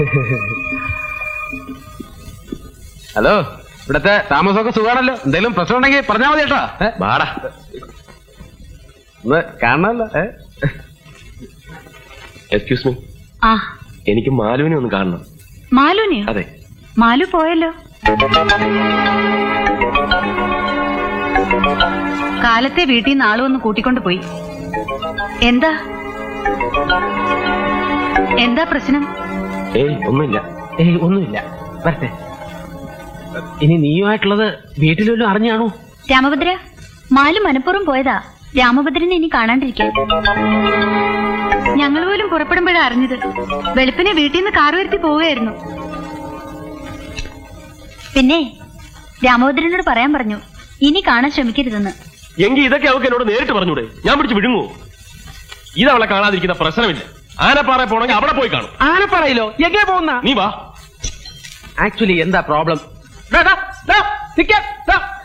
Hello ഇവിടത്തെ താമസമൊക്കെ സുഖാണല്ലോ എന്തെങ്കിലും പ്രശ്നം ഉണ്ടെങ്കിൽ പറഞ്ഞാൽ മതി കേട്ടോ ഏ? വാടാ ഒന്ന് കാണണമല്ലോ ഏ? എക്സ്ക്യൂസ് മീ ആ എനിക്ക് മാലുവിനെ ഒന്ന് കാണണം മാലുനെയോ അതെ മാലു പോയല്ലോ കാലത്തെ വീട്ടിൽ നിന്ന് ആള് വന്ന് കൂട്ടിക്കൊണ്ട് പോയി എന്താ എന്താ പ്രശ്നം ഏയ് ഒന്നുമില്ല ഏയ് ഒന്നുമില്ല വരട്ടെ ഇനി നീയുമായിട്ടുള്ളത് വീട്ടിലും അറിഞ്ഞാണോ രാമഭദ്ര മാലു മനഃപൂർവ്വം പോയതാ രാമഭദ്രനെ ഇനി കാണാണ്ടിരിക്കാൻ ഞങ്ങൾ പോലും പുറപ്പെടുമ്പോഴാ അറിഞ്ഞത് വെളുപ്പിനെ വീട്ടിൽ നിന്ന് കാർ വരുത്തി പോവുകയായിരുന്നു പിന്നെ രാമഭദ്രനോട് പറയാൻ പറഞ്ഞു ഇനി കാണാൻ ശ്രമിക്കരുതെന്ന് എങ്കിൽ ഇതൊക്കെ അവൾക്ക് എന്നോട് നേരിട്ട് പറഞ്ഞൂടെ ഞാൻ പിടിച്ച് വിഴുങ്ങുവോ ഇതവളെ കാണാതിരിക്കുന്ന പ്രശ്നമില്ല ആനപ്പാറ പോണെങ്കിൽ അവിടെ പോയി കാണും ആന പറയില്ലോ എങ്ങനെ പോകുന്ന നീ വാ ആക്ച്വലി എന്താ പ്രോബ്ലം